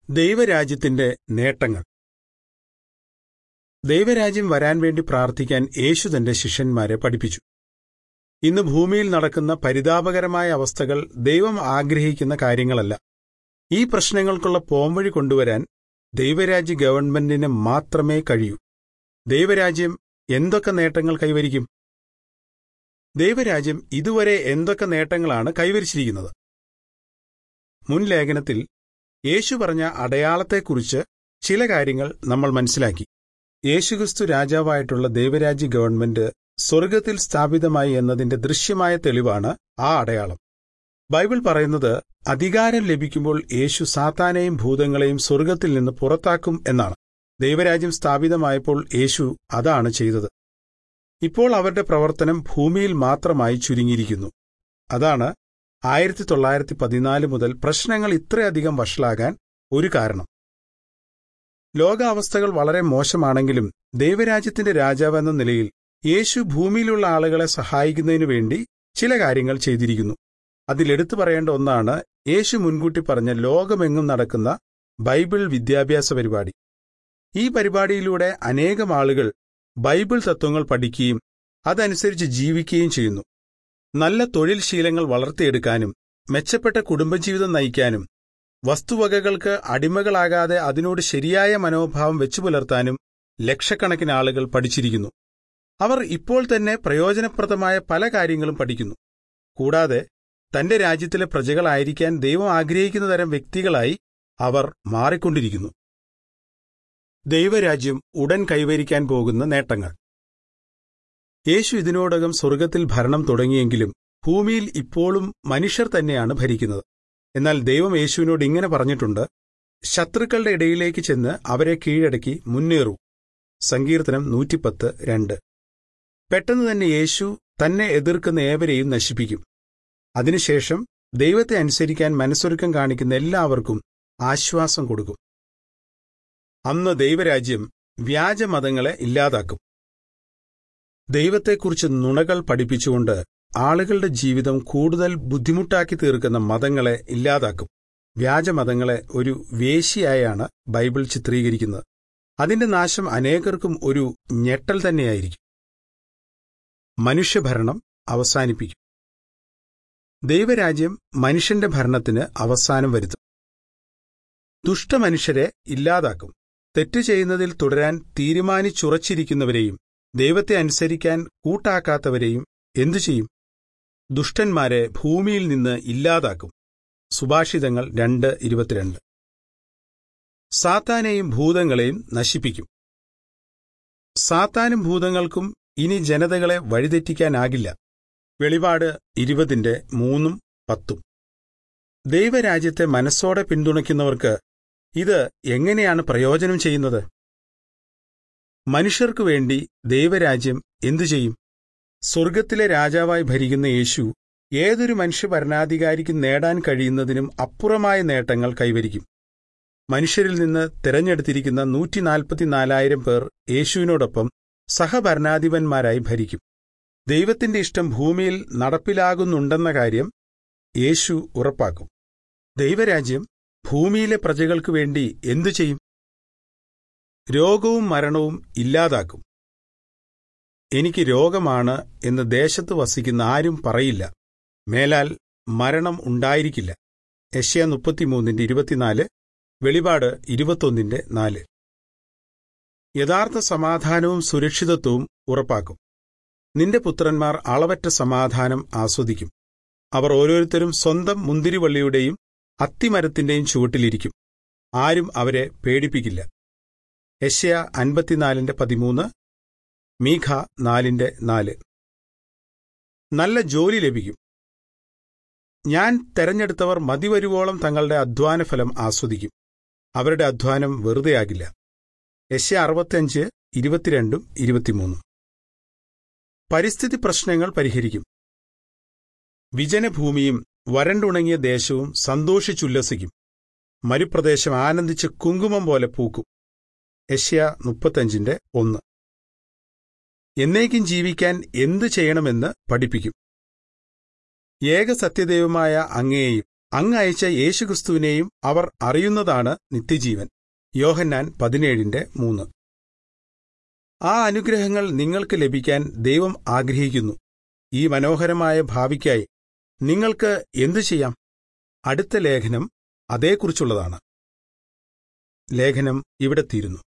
ദൈവരാജ്യത്തിന്റെ നേട്ടങ്ങൾ ദൈവരാജ്യം വരാൻ വേണ്ടി പ്രാർത്ഥിക്കാൻ യേശു തന്റെ ശിഷ്യന്മാരെ പഠിപ്പിച്ചു ഇന്ന് ഭൂമിയിൽ നടക്കുന്ന പരിതാപകരമായ അവസ്ഥകൾ ദൈവം ആഗ്രഹിക്കുന്ന കാര്യങ്ങളല്ല ഈ പ്രശ്നങ്ങൾക്കുള്ള പോംവഴി കൊണ്ടുവരാൻ ദൈവരാജ്യ ഗവൺമെന്റിന് മാത്രമേ കഴിയൂ ദൈവരാജ്യം എന്തൊക്കെ നേട്ടങ്ങൾ കൈവരിക്കും ദൈവരാജ്യം ഇതുവരെ എന്തൊക്കെ നേട്ടങ്ങളാണ് കൈവരിച്ചിരിക്കുന്നത് മുൻ ലേഖനത്തിൽ യേശു പറഞ്ഞ അടയാളത്തെക്കുറിച്ച് ചില കാര്യങ്ങൾ നമ്മൾ മനസ്സിലാക്കി യേശുക്രിസ്തു രാജാവായിട്ടുള്ള ദൈവരാജ്യ ഗവൺമെന്റ് സ്വർഗത്തിൽ സ്ഥാപിതമായി എന്നതിന്റെ ദൃശ്യമായ തെളിവാണ് ആ അടയാളം ബൈബിൾ പറയുന്നത് അധികാരം ലഭിക്കുമ്പോൾ യേശു സാത്താനെയും ഭൂതങ്ങളെയും സ്വർഗത്തിൽ നിന്ന് പുറത്താക്കും എന്നാണ് ദൈവരാജ്യം സ്ഥാപിതമായപ്പോൾ യേശു അതാണ് ചെയ്തത് ഇപ്പോൾ അവരുടെ പ്രവർത്തനം ഭൂമിയിൽ മാത്രമായി ചുരുങ്ങിയിരിക്കുന്നു അതാണ് ആയിരത്തി തൊള്ളായിരത്തി പതിനാല് മുതൽ പ്രശ്നങ്ങൾ ഇത്രയധികം വഷളാകാൻ ഒരു കാരണം ലോകാവസ്ഥകൾ വളരെ മോശമാണെങ്കിലും ദൈവരാജ്യത്തിന്റെ രാജാവെന്ന നിലയിൽ യേശു ഭൂമിയിലുള്ള ആളുകളെ സഹായിക്കുന്നതിനു വേണ്ടി ചില കാര്യങ്ങൾ ചെയ്തിരിക്കുന്നു അതിലെടുത്തു പറയേണ്ട ഒന്നാണ് യേശു മുൻകൂട്ടി പറഞ്ഞ ലോകമെങ്ങും നടക്കുന്ന ബൈബിൾ വിദ്യാഭ്യാസ പരിപാടി ഈ പരിപാടിയിലൂടെ അനേകം ആളുകൾ ബൈബിൾ തത്വങ്ങൾ പഠിക്കുകയും അതനുസരിച്ച് ജീവിക്കുകയും ചെയ്യുന്നു നല്ല തൊഴിൽ ശീലങ്ങൾ വളർത്തിയെടുക്കാനും മെച്ചപ്പെട്ട കുടുംബജീവിതം നയിക്കാനും വസ്തുവകകൾക്ക് അടിമകളാകാതെ അതിനോട് ശരിയായ മനോഭാവം വെച്ചു പുലർത്താനും ലക്ഷക്കണക്കിന് ആളുകൾ പഠിച്ചിരിക്കുന്നു അവർ ഇപ്പോൾ തന്നെ പ്രയോജനപ്രദമായ പല കാര്യങ്ങളും പഠിക്കുന്നു കൂടാതെ തന്റെ രാജ്യത്തിലെ പ്രജകളായിരിക്കാൻ ദൈവം ആഗ്രഹിക്കുന്ന തരം വ്യക്തികളായി അവർ മാറിക്കൊണ്ടിരിക്കുന്നു ദൈവരാജ്യം ഉടൻ കൈവരിക്കാൻ പോകുന്ന നേട്ടങ്ങൾ യേശു ഇതിനോടകം സ്വർഗത്തിൽ ഭരണം തുടങ്ങിയെങ്കിലും ഭൂമിയിൽ ഇപ്പോഴും മനുഷ്യർ തന്നെയാണ് ഭരിക്കുന്നത് എന്നാൽ ദൈവം യേശുവിനോട് ഇങ്ങനെ പറഞ്ഞിട്ടുണ്ട് ശത്രുക്കളുടെ ഇടയിലേക്ക് ചെന്ന് അവരെ കീഴടക്കി മുന്നേറൂ സങ്കീർത്തനം നൂറ്റിപ്പത്ത് രണ്ട് പെട്ടെന്ന് തന്നെ യേശു തന്നെ എതിർക്കുന്ന ഏവരെയും നശിപ്പിക്കും അതിനുശേഷം ദൈവത്തെ അനുസരിക്കാൻ മനസ്സൊരുക്കം കാണിക്കുന്ന എല്ലാവർക്കും ആശ്വാസം കൊടുക്കും അന്ന് ദൈവരാജ്യം വ്യാജമതങ്ങളെ ഇല്ലാതാക്കും ദൈവത്തെക്കുറിച്ച് നുണകൾ പഠിപ്പിച്ചുകൊണ്ട് ആളുകളുടെ ജീവിതം കൂടുതൽ ബുദ്ധിമുട്ടാക്കി തീർക്കുന്ന മതങ്ങളെ ഇല്ലാതാക്കും വ്യാജമതങ്ങളെ ഒരു വേശിയായാണ് ബൈബിൾ ചിത്രീകരിക്കുന്നത് അതിന്റെ നാശം അനേകർക്കും ഒരു ഞെട്ടൽ തന്നെയായിരിക്കും മനുഷ്യഭരണം അവസാനിപ്പിക്കും ദൈവരാജ്യം മനുഷ്യന്റെ ഭരണത്തിന് അവസാനം വരുത്തും ദുഷ്ടമനുഷ്യരെ ഇല്ലാതാക്കും തെറ്റ് ചെയ്യുന്നതിൽ തുടരാൻ തീരുമാനിച്ചുറച്ചിരിക്കുന്നവരെയും ദൈവത്തെ അനുസരിക്കാൻ കൂട്ടാക്കാത്തവരെയും എന്തു ചെയ്യും ദുഷ്ടന്മാരെ ഭൂമിയിൽ നിന്ന് ഇല്ലാതാക്കും സുഭാഷിതങ്ങൾ രണ്ട് ഇരുപത്തിരണ്ട് സാത്താനെയും ഭൂതങ്ങളെയും നശിപ്പിക്കും സാത്താനും ഭൂതങ്ങൾക്കും ഇനി ജനതകളെ വഴിതെറ്റിക്കാനാകില്ല വെളിപാട് ഇരുപതിന്റെ മൂന്നും പത്തും ദൈവരാജ്യത്തെ മനസ്സോടെ പിന്തുണയ്ക്കുന്നവർക്ക് ഇത് എങ്ങനെയാണ് പ്രയോജനം ചെയ്യുന്നത് മനുഷ്യർക്കു വേണ്ടി ദൈവരാജ്യം എന്തു ചെയ്യും സ്വർഗത്തിലെ രാജാവായി ഭരിക്കുന്ന യേശു ഏതൊരു മനുഷ്യ ഭരണാധികാരിക്കും നേടാൻ കഴിയുന്നതിനും അപ്പുറമായ നേട്ടങ്ങൾ കൈവരിക്കും മനുഷ്യരിൽ നിന്ന് തിരഞ്ഞെടുത്തിരിക്കുന്ന നൂറ്റിനാൽപ്പത്തിനാലായിരം പേർ യേശുവിനോടൊപ്പം സഹഭരണാധിപന്മാരായി ഭരിക്കും ദൈവത്തിന്റെ ഇഷ്ടം ഭൂമിയിൽ നടപ്പിലാകുന്നുണ്ടെന്ന കാര്യം യേശു ഉറപ്പാക്കും ദൈവരാജ്യം ഭൂമിയിലെ പ്രജകൾക്കു വേണ്ടി എന്തു ചെയ്യും രോഗവും മരണവും ഇല്ലാതാക്കും എനിക്ക് രോഗമാണ് എന്ന് ദേശത്ത് വസിക്കുന്ന ആരും പറയില്ല മേലാൽ മരണം ഉണ്ടായിരിക്കില്ല യഷ്യ മുപ്പത്തിമൂന്നിന്റെ ഇരുപത്തിനാല് വെളിപാട് ഇരുപത്തൊന്നിന്റെ നാല് യഥാർത്ഥ സമാധാനവും സുരക്ഷിതത്വവും ഉറപ്പാക്കും നിന്റെ പുത്രന്മാർ അളവറ്റ സമാധാനം ആസ്വദിക്കും അവർ ഓരോരുത്തരും സ്വന്തം മുന്തിരിവള്ളിയുടെയും അത്തിമരത്തിന്റെയും ചുവട്ടിലിരിക്കും ആരും അവരെ പേടിപ്പിക്കില്ല യഷ്യ അൻപത്തിനാലിന്റെ പതിമൂന്ന് മീഖ നാലിന്റെ നാല് നല്ല ജോലി ലഭിക്കും ഞാൻ തെരഞ്ഞെടുത്തവർ മതിവരുവോളം തങ്ങളുടെ അധ്വാനഫലം ആസ്വദിക്കും അവരുടെ അധ്വാനം വെറുതെയാകില്ല യശ്യ അറുപത്തിയഞ്ച് ഇരുപത്തിരണ്ടും ഇരുപത്തിമൂന്നും പരിസ്ഥിതി പ്രശ്നങ്ങൾ പരിഹരിക്കും വിജനഭൂമിയും വരണ്ടുണങ്ങിയ ദേശവും സന്തോഷിച്ചുല്ലസിക്കും മരുപ്രദേശം ആനന്ദിച്ച് കുങ്കുമം പോലെ പൂക്കും യശ്യ മുപ്പത്തഞ്ചിന്റെ ഒന്ന് എന്നേക്കും ജീവിക്കാൻ എന്തു ചെയ്യണമെന്ന് പഠിപ്പിക്കും ഏക സത്യദൈവമായ അങ്ങയെയും അങ്ങ് അയച്ച യേശുക്രിസ്തുവിനെയും അവർ അറിയുന്നതാണ് നിത്യജീവൻ യോഹന്നാൻ പതിനേഴിന്റെ മൂന്ന് ആ അനുഗ്രഹങ്ങൾ നിങ്ങൾക്ക് ലഭിക്കാൻ ദൈവം ആഗ്രഹിക്കുന്നു ഈ മനോഹരമായ ഭാവിക്കായി നിങ്ങൾക്ക് എന്തു ചെയ്യാം അടുത്ത ലേഖനം അതേക്കുറിച്ചുള്ളതാണ് ലേഖനം ഇവിടെ തീരുന്നു